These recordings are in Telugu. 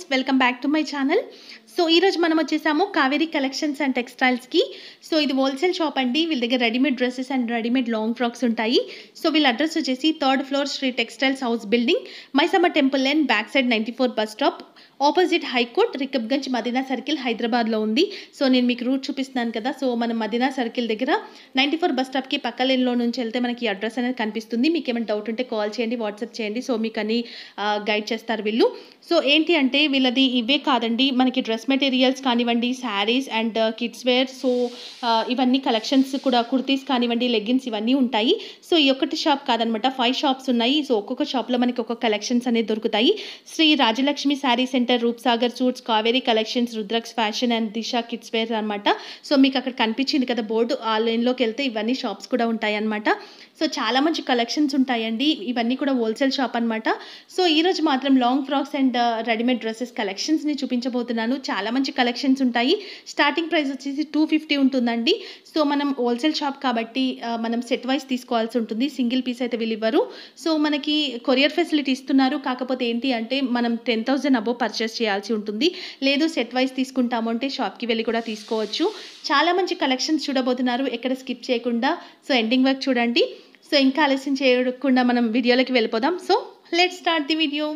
Welcome back to my channel so ఈరోజు మనం వచ్చేసాము కావేరీ కలెక్షన్స్ అండ్ టెక్స్టైల్స్కి సో ఇది హోల్సేల్ షాప్ అండి వీళ్ళ దగ్గర readymade dresses and readymade long frocks ఉంటాయి సో వీళ్ళ అడ్రస్ వచ్చేసి third floor Shri textiles house building Maisamma temple line back side ninety four bus stop opposite high court Rikabganj Madina circle హైదరాబాద్లో ఉంది సో నేను మీకు రూట్ చూపిస్తున్నాను కదా సో మనం మదీనా సర్కిల్ దగ్గర నైంటీ ఫోర్ బస్ స్టాప్కి పక్క లైన్లో నుంచి వెళ్తే మనకి ఈ అడ్రస్ అనేది కనిపిస్తుంది మీకు ఏమైనా డౌట్ ఉంటే కాల్ చేయండి వాట్సాప్ చేయండి సో మీకు అన్ని గైడ్ చేస్తారు వీళ్ళు సో ఏంటి అంటే వీళ్ళది ఇవే కాదండి మనకి డ్రెస్ మెటీరియల్స్ కానివ్వండి saris and kids wear so ఇవన్నీ కలెక్షన్స్ కూడా కుర్తీస్ కానివ్వండి లెగ్గిన్స్ ఇవన్నీ ఉంటాయి సో ఈ ఒక్కటి షాప్ కాదనమాట ఫైవ్ షాప్స్ ఉన్నాయి సో ఒక్కొక్క షాప్లో మనకి ఒక్కొక్క కలెక్షన్స్ అనేది దొరుకుతాయి Shri Rajalakshmi sari centre Roopsagar suits Kaveri collections Rudrax fashion and Disha kids wear అనమాట సో మీకు అక్కడ కనిపించింది కదా బోర్డు ఆ లైన్లోకి వెళ్తే ఇవన్నీ షాప్స్ కూడా ఉంటాయి అనమాట సో చాలా మంచి కలెక్షన్స్ ఉంటాయండి ఇవన్నీ కూడా హోల్సేల్ షాప్ అనమాట సో ఈరోజు మాత్రం long frocks and readymade dresses కలెక్షన్స్ని చూపించబోతున్నాను చాలా మంచి కలెక్షన్స్ ఉంటాయి స్టార్టింగ్ ప్రైస్ వచ్చేసి టూ ఫిఫ్టీ ఉంటుందండి సో మనం హోల్సేల్ షాప్ కాబట్టి ఆ, మనం సెట్ వైస్ తీసుకోవాల్సి ఉంటుంది సింగిల్ పీస్ అయితే వీళ్ళు ఇవ్వరు సో మనకి కొరియర్ ఫెసిలిటీ ఇస్తున్నారు కాకపోతే ఏంటి అంటే మనం టెన్ థౌజండ్ అబోవ్ పర్చేస్ చేయాల్సి ఉంటుంది లేదు సెట్ వైస్ తీసుకుంటాము అంటే షాప్కి వెళ్ళి కూడా తీసుకోవచ్చు చాలా మంచి కలెక్షన్స్ చూడబోతున్నారు ఎక్కడ స్కిప్ చేయకుండా సో ఎండింగ్ వర్క్ చూడండి సో ఇంకా ఆలస్యం చేయకుండా మనం వీడియోలోకి వెళ్ళిపోదాం so let start the video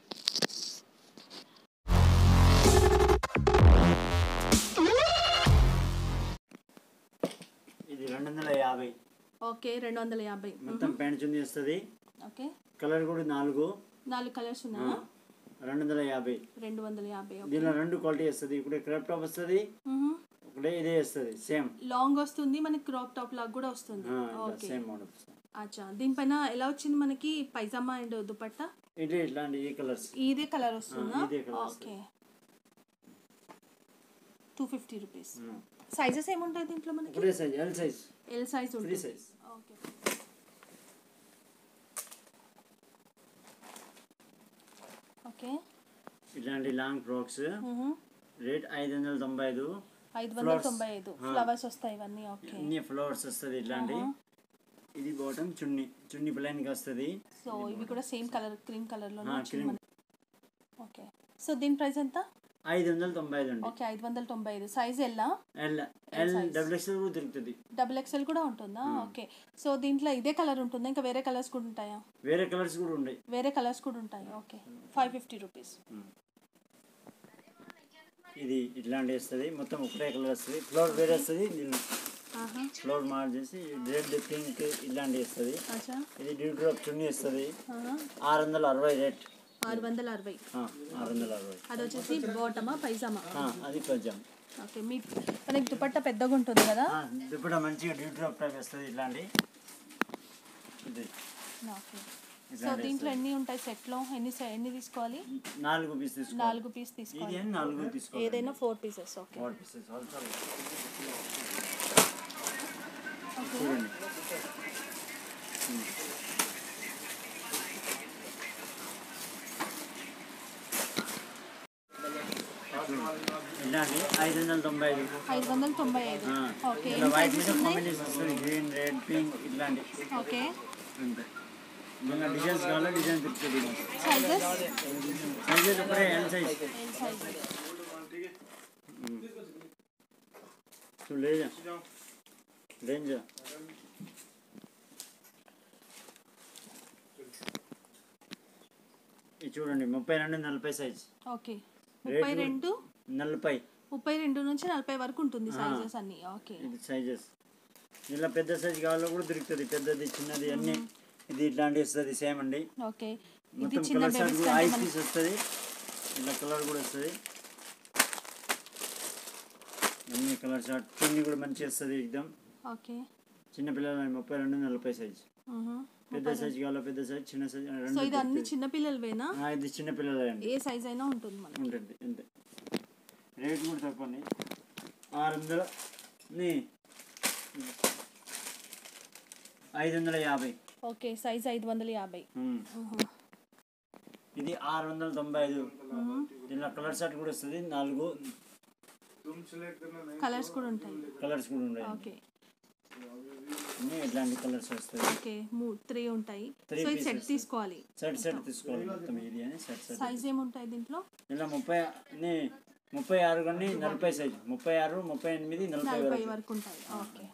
ఇది రెండు వందల యాభై ఓకే రెండు వందల యాభై మొత్తం ప్యాంట్ చున్నీ వస్తుంది ఓకే కలర్ కూడా నాలుగు నాలుగు కలర్స్ ఆ, ఉన్నాయా రెండు వందల యాభై రెండు వందల యాభై దీనిలో రెండు క్వాలిటీ వస్తుంది ఇప్పుడు క్రాప్ టాప్ వస్తుంది ఒకటే ఇదే వస్తుంది సేమ్ లాంగ్ వస్తుంది మనకి క్రాప్ టాప్ లాగా కూడా వస్తుంది ఓకే సేమ్ మోడల్ అచ్చా దీనిపైన ఎలా వచ్చింది మనకి పైజామా అండ్ దుపట్టా ఇది ఇట్లాంటి ఈ కలర్స్ ఇదే కలర్ వస్తుందా ఇదే colour okay two fifty rupees sizes ఏముంటాయి దీంట్లో మనకి ఒకటే size L size L size three ఉంటుంది సైజ్ ఓకే ఓకే ఇట్లాంటి లాంగ్ ఫ్రాక్స్ రేట్ ఐదు వందల తొంభై ఐదు ఐదు వందల Flowers. తొంభై ఐదు ఆ. ఫ్లవర్స్ వస్తాయి ఇవన్నీ ఓకే ఇన్ని ఫ్లవర్స్ వస్తుంది ఇట్లాంటి ఇది బాటమ్ చున్నీ చున్నీ ప్లైన్కి వస్తుంది సో ఇవి కూడా సేమ్ కలర్ క్రీమ్ కలర్లోనే ఆ, వచ్చింది cream. మనకి ఓకే సో దీని ప్రైస్ ఎంత ఐదు వందల తొంభై ఐదు అండి ఓకే ఐదు వందల తొంభై ఐదు సైజ్ ఎల్లా ఎల్ ఎల్ డబుల్ ఎక్స్ఎల్ కూడా దొరుకుతుంది డబుల్ ఎక్స్ఎల్ కూడా ఉంటుందా ఓకే సో దీంట్లో ఇదే కలర్ ఉంటుందా ఇంకా వేరే కలర్స్ కూడా ఉంటాయా వేరే కలర్స్ కూడా ఉన్నాయి వేరే కలర్స్ కూడా ఉంటాయి ఓకే ఫైవ్ ఫిఫ్టీ రూపీస్ ఇది ఇట్లాంటి వస్తుంది మొత్తం ఒకటే కలర్ వస్తుంది ఫ్లోర్ వేరే వస్తుంది దీన్ని ఫ్లోర్ మార్క్ చేసి రెడ్ పింక్ ఇట్లాంటి వస్తుంది అచ్చా ఇది డ్యూ డ్రాప్ చున్నీ వస్తుంది ఆహా. ఆరు వందల అరవై రేట్ ఆరు వందల అరవై ఆ, ఆరు వందల అరవై అది వచ్చేసి బాటమా పైజామా ఆ, అది కొంచెం ఓకే మీ మనకి దుపట్టా పెద్దగా ఉంటుంది కదా ఆ, ఇది కూడా మంచిగా డ్యూ డ్రాప్ టైప్ వస్తుంది ఇట్లాంటి ఇది ఓకే సో ఇట్లాంటి దీంట్లో ఎన్ని ఉంటాయి సెట్లో ఎన్ని సె- ఎన్ని తీసుకోవాలి నాలుగు పీస్ తీసుకోవాలి నాలుగు పీస్ ఇది తీసుకోవాలి అని నాలుగు తీసుకోవాలి ఏదైనా four pieces okay four pieces also okay చూడండి ఇలాంటి ఐదు వందల తొంభై ఐదు ఐదు వందల తొంభై ఐదు ఆ. ఓకే ఇలా ఎన్ని వైట్ సైజెస్ మీద ఉన్నాయి కాంబినేషన్ వస్తుంది గ్రీన్ రెడ్ పింక్ ఇట్లాంటి ఓకే అంతే ఇంకా డిజైన్స్ కావాలా డిజైన్ దొరుకుతుంది సైజెస్ సైజెస్ ఒకటే ఎల్ సైజ్ ఎల్ సైజ్ చూడు లేదా రేంజ్ ఇది చూడండి ముప్పై రెండు నలభై సైజ్ ఓకే ముప్పై రేటు? రెండు నలభై ముప్పై రెండు నుంచి నలభై వరకు ఉంటుంది సైజెస్ అన్ని ఓకే ఇది సైజెస్ ఇలా పెద్ద సైజ్ కావాలో కూడా దొరుకుతుంది పెద్దది చిన్నది అన్ని ఇది ఇట్లాంటి వస్తుంది సేమ్ అండి ఓకే ఇది మొత్తం చిన్న కలర్ షార్ట్ బేబీస్ కూడా కంటే ఐస్ మనకి పీస్ వస్తుంది ఇలా కలర్ కూడా వస్తుంది అన్ని కలర్ షార్ట్ చున్నీ కూడా మంచి వస్తుంది ఎగ్దమ్ ఓకే చిన్న పిల్లలు ముప్పై రెండు నలభై సైజ్ మ్హూ. పెద్ద సైజ్ కావాలో పెద్ద సైజ్ చిన్న సైజ్ సో రెండు ఇది అన్ని దొరుకుతాయి. చిన్న పిల్లలవేనా ఆ, ఇది చిన్న పిల్లలే అండి ఏ సైజ్ అయినా ఉంటుంది మనకి ఉంటుంది అంతే రేట్ కూడా తక్కువండి ఆరు వందల నీ ఐదు వందల యాభై ఓకే సైజ్ ఐదు వందల యాభై ఉమ్. మ్హూ. ఇది ఆరు వందల తొంభై ఐదు దీనిలో కలర్ షర్ట్ కూడా వస్తుంది నాలుగు కలర్స్ కూడా ఉంటాయి కలర్స్ కూడా ఉన్నాయి ఓకే అన్నీ ఇట్లాంటి కలర్స్ వస్తాయి ఓకే మూ త్రీ ఉంటాయి Three సో ఇది సెట్ pieces. తీసుకోవాలి సెట్ సెట్ తీసుకోవాలి మొత్తం ఇది అని సెట్ సెట్ సైజ్ ఏముంటాయి దీంట్లో ఇలా ముప్పై అన్ని ముప్పై ఆరు కానీ నలభై సైజు ముప్పై ఆరు ముప్పై ఎనిమిది నలభై నలభై వరకు వరకు ఉంటాయి ఓకే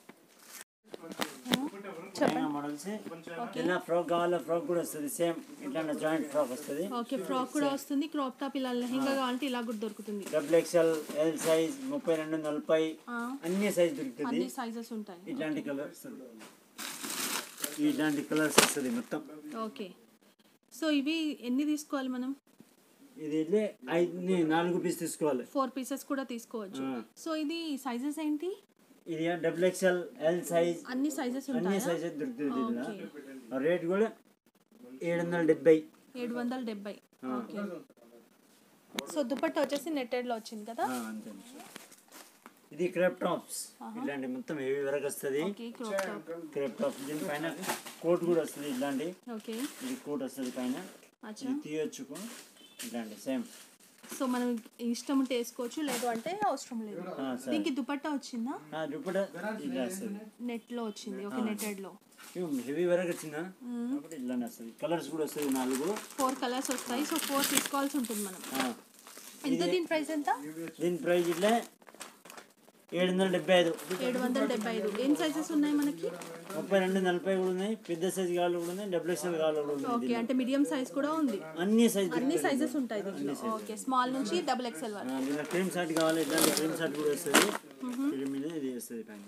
చైనా మోడల్స్ ఇలా ఫ్రాక్ కావాలా ఫ్రాక్ కూడా వస్తుంది సేమ్ ఇట్లాంటి జాయింట్ ఫ్రాక్ వస్తుంది ఓకే ఫ్రాక్ కూడా వస్తుంది క్రాప్ టాప్ ఇలా లెహంగా కావాలంటే ఇలా కూడా దొరుకుతుంది డబుల్ ఎక్స్ఎల్ ఎల్ సైజ్ ముప్పై రెండు నలభై ఆ, అన్ని సైజ్ దొరుకుతుంది అన్ని సైజెస్ ఉంటాయి ఇట్లాంటి కలర్స్ ఇట్లాంటి కలర్స్ వస్తుంది మొత్తం ఓకే సో ఇవి ఎన్ని తీసుకోవాలి మనం ఇది వెళ్ళి ఐదు ని- నాలుగు పీస్ తీసుకోవాలి ఫోర్ పీసెస్ కూడా తీసుకోవచ్చు ఆ. సో ఇది సైజెస్ ఏంటి ఇది డబుల్ ఎక్స్ఎల్ ఎల్ సైజ్ అన్ని సైజెస్ అన్ని ఉంటాయా సైజెస్ దొరుకుతుంది ఓకే దీనిలో రేట్ కూడా ఏడు వందల డెబ్బై ఏడు వందల డెబ్బై ఓకే సో దుపట్టా వచ్చేసి నెట్టెడ్లో వచ్చింది కదా ఆ, అంతే ఇది క్రేప్ టాప్స్ ఇట్లాంటి మొత్తం హెవీ వరకు వస్తుంది okay crop top crepe tops దీని పైన కోట్ కూడా వస్తుంది ఇట్లాంటి ఓకే ఇది కోట్ వస్తుంది పైన అచ్చా ఇది తీయొచ్చు ఇట్లాంటి సేమ్ సో మనం ఇష్టం ఉంటే వేసుకోవచ్చు లేదు అంటే అవసరం లేదు సరే దీనికి దుపట్టా వచ్చిందా దుప్పట ఇలా వస్తుంది నెట్లో వచ్చింది ఓకే నెట్టెడ్లో హెవీ వరకు వచ్చిందా కాబట్టి ఇట్లానే వస్తుంది కలర్స్ కూడా వస్తుంది నాలుగు ఫోర్ కలర్స్ వస్తాయి సో ఫోర్ తీసుకోవాల్సి ఉంటుంది మనం ఆ. ఎంత దీని ప్రైస్ ఎంత దీని ప్రైస్ ఇట్లా ఏడు వందల డెబ్బై ఐదు ఏడు వందల డెబ్బై ఐదు ఏం సైజెస్ ఉన్నాయి మనకి ముప్పై రెండు నలభై కూడా ఉన్నాయి పెద్ద సైజ్ కావాలి కూడా ఉన్నాయి డబుల్ ఎక్స్ఎల్ కావాలి కూడా ఉన్నాయి ఓకే అంటే మీడియం సైజ్ కూడా ఉంది అన్ని సైజ్ అన్ని సైజెస్ ఉంటాయి దీంట్లో ఓకే స్మాల్ నుంచి డబుల్ ఎక్స్ఎల్ వరకు దీనిలో క్రీమ్ షర్ట్ కావాలి ఇట్లాంటి క్రీమ్ షర్ట్ కూడా వస్తుంది క్రీమ్ మీద ఇది వస్తుంది పైన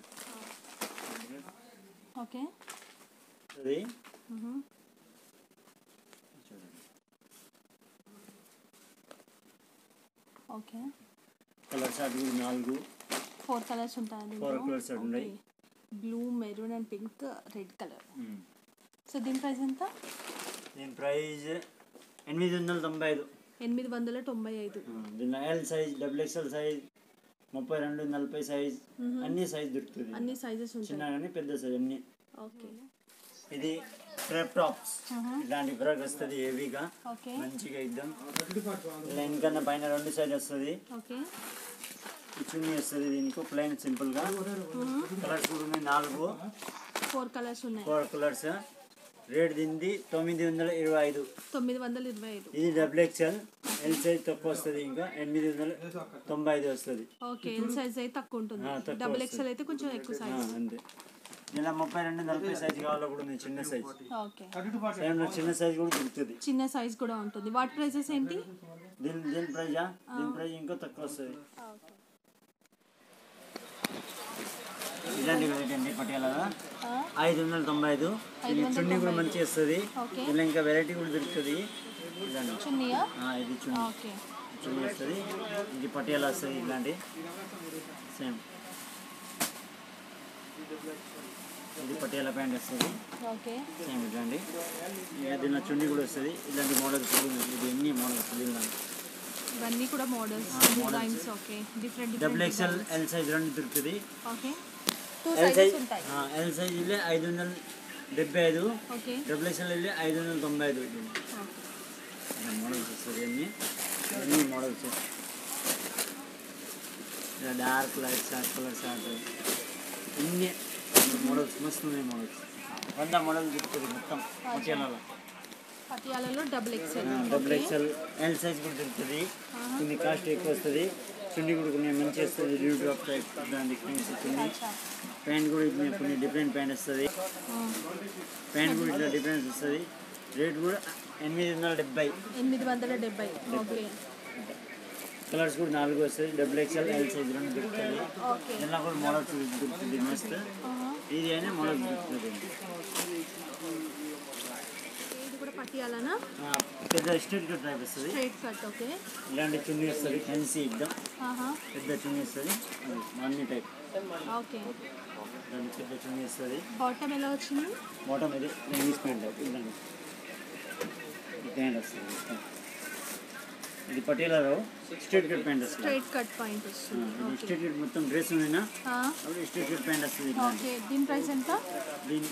ఓకే అది మ్మ్. చూడండి ఓకే కలర్ షర్ట్ కూడా నాలుగు ఫోర్ కలర్స్ ఉంటాయి ఫోర్ కలర్ షర్ట్ ఉన్నాయి blue maroon and pink red colour um. So దీని ప్రైస్ ఎంత దీని ప్రైస్ ఎనిమిది వందల తొంభై ఐదు ఎనిమిది వందల తొంభై ఐదు ఆ, దీనిలో L size double XL size ముప్పై రెండు నలభై సైజ్ అన్ని సైజ్ దొరుకుతుంది అన్ని సైజెస్ ఉంటాయి చిన్న కానీ పెద్ద సైజ్ అన్ని ఓకే ఇది క్రేప్ టాప్స్ ఇలాంటి ఫ్రాక్ వస్తుంది హెవీగా ఓకే మంచిగా ఇద్దాం ఇలా ఇంకన్నా పైన రెండు సైడ్ వస్తుంది ఓకే ఈ చున్నీ వస్తుంది దీనికి ప్లెయిన్ సింపుల్ గా కలర్స్ కూడా ఉన్నాయి నాలుగు ఫోర్ కలర్స్ ఉన్నాయి ఫోర్ కలర్స్ రేట్ దీనిది తొమ్మిది వందల ఇరవై ఐదు తొమ్మిది వందల ఇరవై ఐదు ఇది డబుల్ ఎక్స్ఎల్ ఎల్ సైజ్ తక్కువ వస్తుంది ఇంకా ఎనిమిది వందల తొంభై ఐదు వస్తుంది ఓకే ఎల్ సైజ్ అయితే తక్కువ ఉంటుంది ఆ, తక్కువ డబుల్ వస్తుంది. ఎక్స్ఎల్ అయితే కొంచెం ఎక్కువ ఆ, సైజ్ అంతే ఇలా ముప్పై రెండు నలభై సైజ్ కావాలో కూడా ఉంది చిన్న సైజ్ ఓకే సేమ్ చిన్న సైజ్ కూడా దొరుకుతుంది చిన్న సైజ్ కూడా ఉంటుంది వాటి ప్రైసెస్ ఏంటి దీని దీని ప్రైజా దీని ప్రైజ్ ఇంకా తక్కువ వస్తుంది ఇలాంటి వెరైటీ అండి పటియాలగా ఐదు వందల తొంభై ఐదు ఇది చున్నీ కూడా మంచి వస్తుంది ఓకే ఇలా ఇంకా వెరైటీ కూడా దొరుకుతుంది ఇలాంటి చున్నీయా ఆ, ఇది చున్నీ ఓకే చున్నీ వస్తుంది ఇది పటియాల వస్తుంది ఇలాంటి సేమ్ ఇది పటియాల ప్యాంట్ వస్తుంది ఓకే సేమ్ ఇట్లాంటి ఇక దీనిలో చున్నీ కూడా వస్తుంది ఇలాంటి మోడల్స్ కూడా ఉన్నాయి. ఇది ఎన్ని మోడల్స్ దీనిలో ఇవన్నీ కూడా models designs okay different double different XL L size రెండు దొరుకుతుంది okay two L size sizes ఉంటాయి ఎల్ సైజ్ ఇల్లే ఐదు వందల డెబ్బై ఐదు ఓకే డబుల్ ఎక్స్ఎల్ ఇల్లే ఐదు వందల తొంభై ఐదు మోడల్స్ వస్తుంది అన్ని అన్ని మోడల్స్ ఇలా dark light short colour short అన్ని మోడల్స్ మస్తు ఉన్నాయి మోడల్స్ వంద మోడల్ దొరుకుతుంది మొత్తం ముఖ్యాలలో పటియాలలో double XL double XL L size కూడా దొరుకుతుంది కొన్ని కాస్ట్ ఎక్కువ వస్తుంది చున్నీ కూడా కొన్ని మంచి వస్తుంది రివ్యూ డ్రాప్ టైప్ దాని క్రీమ్స్ చున్నీ ప్యాంట్ కూడా ఇట్లా కొన్ని డిఫరెంట్ ప్యాంట్ వస్తుంది ప్యాంట్ కూడా ఇట్లా డిఫరెన్స్ వస్తుంది రేట్ కూడా ఎనిమిది వందల డెబ్బై ఎనిమిది వందల డెబ్బై ఓకే కలర్స్ కూడా నాలుగు వస్తుంది డబుల్ ఎక్స్ఎల్ ఎల్ సైజ్ రెండు దొరుకుతుంది ఓకే ఇలా కూడా మోడల్స్ దొరుకుతుంది మస్తు ఇది అయినా మోడల్స్ దొరుకుతుంది ఇది కూడా పటియాలనా ఆ, పెద్ద స్ట్రీట్ కట్ టైప్ వస్తుంది స్ట్రైట్ కట్ ఓకే ఇలాంటి చున్నీ వస్తుంది ఫెన్సీ ఇద్దాం ఆహా పెద్ద చున్నీ వస్తుంది అన్ని టైప్ ఓకే దాని పెద్ద చున్నీ వస్తుంది బాటమ్ ఎలా వచ్చింది బాటమ్ ఇది ఇంగ్లీష్ ప్యాంట్ ఇదండి ఈ ప్యాంట్ వస్తుంది మొత్తం. ఇది పటేలాలో స్ట్రీట్ కట్ ప్యాంట్ వస్తుంది స్ట్రైట్ కట్ పాయింట్ ఆ, వస్తుంది ఇది ఓకే స్ట్రీట్ కట్ మొత్తం డ్రెస్ ఉందినా ఆ, అప్పుడు స్ట్రీట్ కట్ ప్యాంట్ వస్తుంది ఇట్లాంటి ఓకే దీని ప్రైస్ ఎంత దీని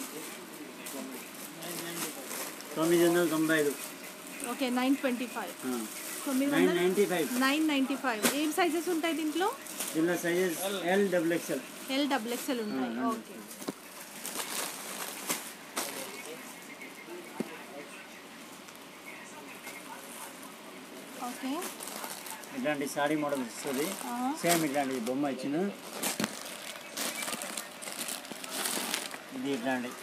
తొమ్మిది వందల తొంభై ఐదు ఓకే నైన్ ట్వంటీ ఫైవ్ తొమ్మిది నైన్ వందల ninety five nine ninety five ఏం సైజెస్ ఉంటాయి దీంట్లో దీనిలో సైజెస్ L double XL L double XL ఉంటాయి ఓకే ఓకే ఇట్లాంటి సాడీ మోడల్ వస్తుంది సేమ్ ఇట్లాంటి బొమ్మ ఇచ్చిన ఇది ఇట్లాంటి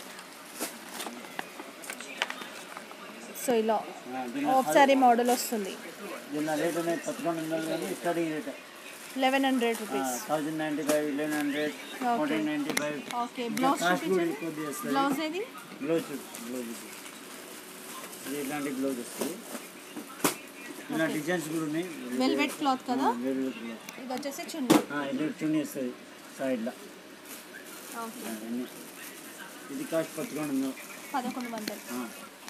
సో ఇలా ఆ, దీని హాఫ్ సారీ మోడల్ వస్తుంది దీని రేట్ అనేది పదకొండు వందలు కానీ starting rate eleven hundred rupees thousand ninety five eleven hundred fourteen ninety five okay blouse cost కూడా చూపించండి ఎక్కువ చేస్తుంది బ్లౌజ్ ఏది బ్లౌజ్ బ్లౌజ్ ఇది ఇట్లాంటి బ్లౌజ్ వస్తుంది ఇలా డిజైన్స్ కూడా ఉన్నాయి వెల్వెట్ క్లాత్ కదా వెల్వెట్ బ్లౌజ్. ఇది వచ్చేసి చున్నీ ఆ, ఇది చున్నీ వస్తుంది సైడ్లో ఓకే అన్నీ ఇది కాస్ట్ పదకొండు వందలు పదకొండు వందలు ఆ.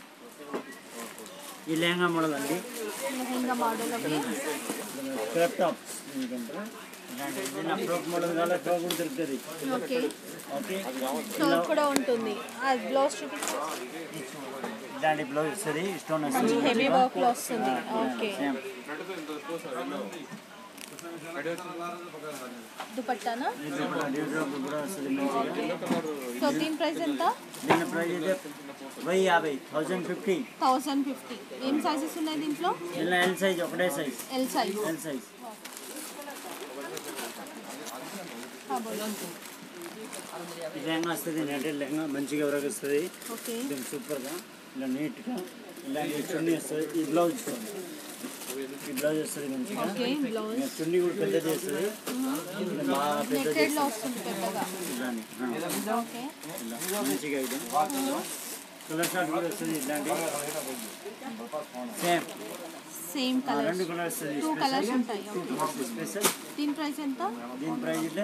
ఈ లెహంగా మోడల్ అండి లెహెంగా మోడల్ ఒకటి క్రాప్ టాప్ ఎందుకంటే నా ఫ్రోక్ మోడల్ కావాలి ఫ్రోక్ కూడా దొరుకుతుంది ఓకే ఓకే సో కూడా ఉంటుంది ఆ బ్లౌజ్ చూపించు ఇలాంటి బ్లౌజ్ వస్తుంది స్టోన్ మంచి వస్తుంది హెవీ వర్క్ లో వస్తుంది ఓకే సేమ్ దుపట్టానా ఇది కూడా డ్యూడ్రాప్ కూడా వస్తుంది మంచిగా సో దీని ప్రైస్ ఎంత దీని ప్రైస్ అయితే వెయ్యి యాభై థౌజండ్ ఫిఫ్టీ థౌసండ్ ఫిఫ్టీ ఏం సైజెస్ ఉన్నాయి దీంట్లో ఇలా ఎల్ సైజ్ ఒకటే size L size L size ఈ లెహంగా వస్తుంది నెటెడ్ లెహంగా మంచిగా ఎవరికి వస్తుంది ఓకే దీని సూపర్గా ఇలా నీట్గా ఇలాంటి చున్నీ వస్తుంది ఈ బ్లౌజ్ చూడండి. ఈ బ్లౌజ్ వస్తుంది మంచిగా ఓకే బ్లౌజ్ ఇంకా చున్నీ కూడా పెద్దది వస్తుంది ఇలా బాగా పెద్దది నెట్టెడ్ లో వస్తుంది పెద్దగా ఇలాంటి ఓకే ఇలా మంచిగా ఇది కలర్ షార్ట్ కూడా వస్తుంది ఇట్లాంటి సేమ్ సేమ్ కలర్ రెండు కలర్ వస్తుంది టూ కలర్స్ ఉంటాయి టూ కలర్స్ స్పెషల్ దీని ప్రైస్ ఎంత దీని ప్రైస్ అయితే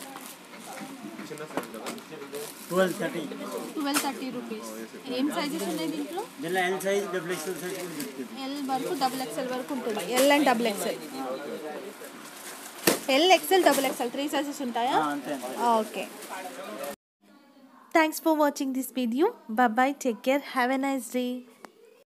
twelve thirty twelve thirty rupees ఏం సైజెస్ ఉన్నాయి దీంట్లో దీనిలో L size double XL size కూడా దొరుకుతుంది ఎల్ వరకు డబుల్ ఎక్స్ఎల్ వరకు ఉంటుంది L and double XL L XL double XL three sizes ఉంటాయా ఆ, అంతే అంతే okay thanks for watching this video bye take care have a nice day